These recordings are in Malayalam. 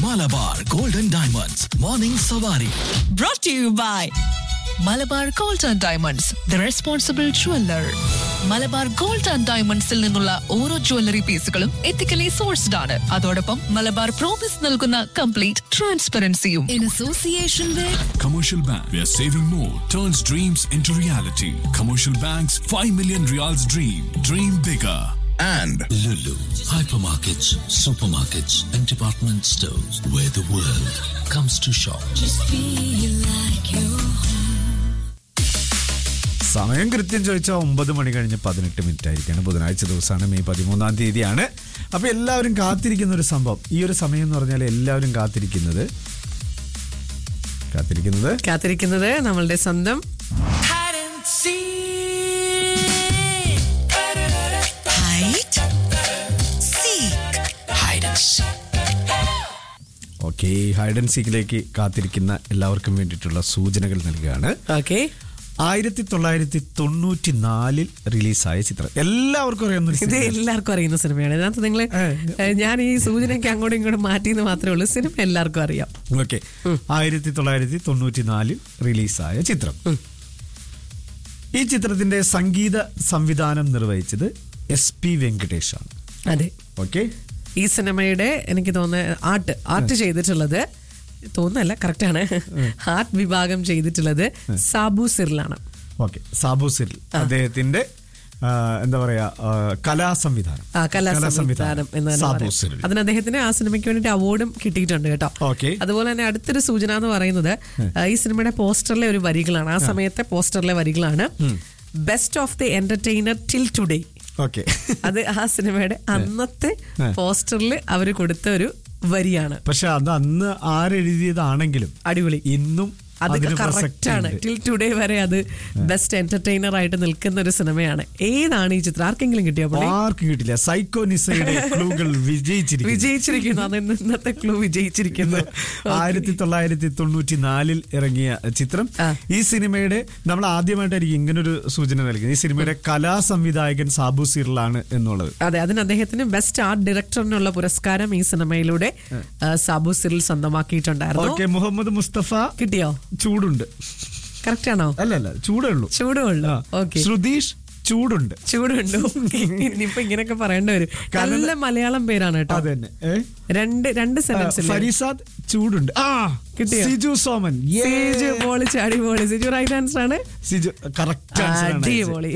Malabar golden diamonds morning Savari brought to you by Malabar gold and diamonds the responsible jeweller Malabar gold and ഡയമണ്ട്സിൽ നിന്നുള്ള ഓരോ ജ്വല്ലറി പീസുകളും എത്തിക്കലി സോഴ്സ്ഡ് ആണ് അതോടൊപ്പം മലബാർ പ്രോമിസ് നൽകുന്ന കംപ്ലീറ്റ് ട്രാൻസ്പെറൻസിയും in association with Commercial Bank, where saving more turns dreams into reality. Commercial Bank's 5 million reals dream. Dream bigger. and Lulu, hypermarkets, supermarkets, and department stores where the world comes to shop. സമയം കൃത്യം ചോദിച്ചാൽ ഒമ്പത് മണി കഴിഞ്ഞ് പതിനെട്ട് മിനിറ്റ് ആയിരിക്കാണ് ബുധനാഴ്ച ദിവസമാണ് മെയ് പതിമൂന്നാം തീയതിയാണ് അപ്പൊ എല്ലാവരും കാത്തിരിക്കുന്ന ഒരു സംഭവം ഈ ഒരു സമയം എന്ന് പറഞ്ഞാൽ എല്ലാവരും കാത്തിരിക്കുന്നത് കാത്തിരിക്കുന്നത് കാത്തിരിക്കുന്നത് നമ്മളുടെ സ്വന്തം ഓക്കെ ഹൈഡ് ആൻഡ് സീക്കിലേക്ക് കാത്തിരിക്കുന്ന എല്ലാവർക്കും വേണ്ടിയിട്ടുള്ള സൂചനകൾ നൽകുകയാണ് ഓക്കെ ആയിരത്തി തൊള്ളായിരത്തി തൊണ്ണൂറ്റി നാലിൽ റിലീസായ ചിത്രം എല്ലാവർക്കും അറിയാവുന്ന ഒരു ഇത് സിനിമയാണ്. എല്ലാവർക്കും അറിയുന്ന സിനിമയാണ് ഇതിനകത്ത് നിങ്ങൾ ഞാൻ ഈ സൂചനയൊക്കെ അങ്ങോട്ടും ഇങ്ങോട്ടും മാറ്റിയെന്ന് മാത്രമേ ഉള്ളൂ സിനിമ എല്ലാവർക്കും അറിയാം ഓക്കെ ആയിരത്തി തൊള്ളായിരത്തി തൊണ്ണൂറ്റി നാലിൽ റിലീസായ ചിത്രം ഈ ചിത്രത്തിന്റെ സംഗീത സംവിധാനം നിർവഹിച്ചത് എസ് പി വെങ്കടേഷ് ആണ് അതെ ഓക്കെ ഈ സിനിമയുടെ എനിക്ക് തോന്നുന്നത് ആർട്ട് ആർട്ട് ചെയ്തിട്ടുള്ളത് തോന്നുന്നല്ല കറക്റ്റാണ് ആർട്ട് വിഭാഗം ചെയ്തിട്ടുള്ളത് സാബു സിറിലാണ് ഓക്കെ സാബു സിറിൽ അദ്ദേഹത്തിന്റെ ആ, എന്താ പറയാ ആ, കലാസംവിധാനം ആ കലാ സംവിധാനം എന്ന് തന്നെ സാബു പറയാം. സിറിൽ അതിന് അദ്ദേഹത്തിന് ആ സിനിമയ്ക്ക് വേണ്ടിയിട്ട് അവാർഡും കിട്ടിയിട്ടുണ്ട് കേട്ടോ Okay. അതുപോലെ തന്നെ അടുത്തൊരു സൂചന എന്ന് പറയുന്നത് ആ, ഈ സിനിമയുടെ പോസ്റ്ററിലെ ഒരു വരികളാണ് ആ സമയത്തെ പോസ്റ്ററിലെ വരികളാണ് best of the entertainer till today okay അത് ആ സിനിമയുടെ അന്നത്തെ ആ. പോസ്റ്ററിൽ അവർ കൊടുത്ത ഒരു വരിയാണ് പക്ഷെ അത് അന്ന് ആരെഴുതിയതാണെങ്കിലും അടിപൊളി ഇന്നും അത് അതിന് കറക്റ്റ് ആണ് പ്രസക്തിയുണ്ട്. ടിൽ ടുഡേ വരെ അത് ബെസ്റ്റ് എന്റർടൈനർ ആയിട്ട് നിൽക്കുന്ന ഒരു സിനിമയാണ് ഏതാണ് ഈ ചിത്രം ആർക്കെങ്കിലും കിട്ടിയോ പുള്ളി ആർക്കും കിട്ടില്ല സൈക്കോ നിസയുടെ ക്ലൂകൾ വിജയിച്ചിരിക്കുന്നു വിജയിച്ചിരിക്കുന്നു അത് ഇന്നത്തെ ക്ലൂ വിജയിച്ചിരിക്കുന്നു ആയിരത്തി തൊള്ളായിരത്തി തൊണ്ണൂറ്റി നാലിൽ ഇറങ്ങിയ ചിത്രം ആ. ഈ സിനിമയുടെ നമ്മൾ ആദ്യമായിട്ടായിരിക്കും ഇങ്ങനൊരു സൂചന നൽകുന്നത് ഈ സിനിമയുടെ കലാ സംവിധായകൻ സാബു സിറിലാണ് എന്നുള്ളത് അതെ അതിന് അദ്ദേഹത്തിന് ബെസ്റ്റ് ആർട്ട് ഡയറക്ടറിനുള്ള പുരസ്കാരം ഈ സിനിമയിലൂടെ ആ, സാബു സിറിൽ സ്വന്തമാക്കിയിട്ടുണ്ടായിരുന്നു ഓക്കെ മുഹമ്മദ് മുസ്തഫ കിട്ടിയോ ചൂടുണ്ട് കറക്റ്റ് ആണോ അല്ല അല്ല ചൂടേ ഉള്ളൂ ചൂടുള്ളൂ ആ. ഓക്കെ ശ്രുതീഷ് ചൂടുണ്ട് ചൂടുണ്ടോ ഇനിയിപ്പോ ഇങ്ങനെയൊക്കെ പറയേണ്ടി വരും കാരണം- നല്ല മലയാളം പേരാണ് കേട്ടോ അത് തന്നെ ഏ? രണ്ട് രണ്ട് ആ, സെന്റൻസ് ഫരീസാദ് ചൂടുണ്ട് ആ കിട്ടിയോ? സിജു സോമൻ Yay! സിജു പോളി ചാടി പോളി സിജു റൈറ്റ് ആൻസർ ആണ് സിജു കറക്റ്റ് അടിപൊളി.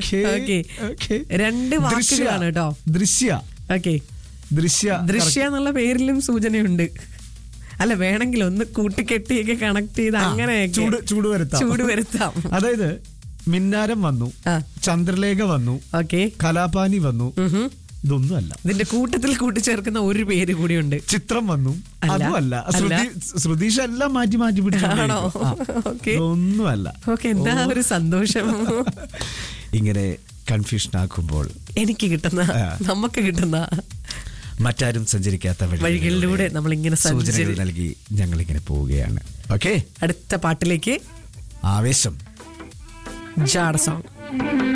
Okay. രണ്ട് വാക്കുകളാണ് കേട്ടോ. ദൃശ്യ ഓക്കെ ദൃശ്യ ദൃശ്യ എന്നുള്ള പേരിലും സൂചനയുണ്ട് അല്ല വേണമെങ്കിൽ ഒന്ന് കൂട്ടിക്കെട്ടിയൊക്കെ കണക്ട് ചെയ്ത് അങ്ങനെ ചൂട് ചൂട് വരുത്താം ചൂട് വരുത്താം അതായത് മിന്നാരം വന്നു ആ. ചന്ദ്രലേഖ വന്നു ഓക്കെ കലാപാനി വന്നു ഇതൊന്നുമല്ല ഇതിന്റെ കൂട്ടത്തിൽ കൂട്ടിച്ചേർക്കുന്ന ഒരു പേര് കൂടിയുണ്ട് ചിത്രം വന്നു അല്ല. അതുമല്ല അല്ല. ശ്രുതി ശ്രുതീഷ് എല്ലാം മാറ്റി മാറ്റി ആണോ? പിടിച്ചു Okay. ഒന്നുമല്ല ഓക്കെ എന്താ ഒരു സന്തോഷം ഇങ്ങനെ കൺഫ്യൂഷൻ ആക്കുമ്പോൾ എനിക്ക് കിട്ടുന്ന ആ. നമുക്ക് കിട്ടുന്ന മറ്റാരും സഞ്ചരിക്കാത്ത വഴികളിലൂടെ നമ്മളിങ്ങനെ സൂചനകൾ സഞ്ചരി നൽകി ഞങ്ങൾ ഇങ്ങനെ പോവുകയാണ് ഓക്കെ അടുത്ത പാട്ടിലേക്ക് ആവേശം ജാട സോങ്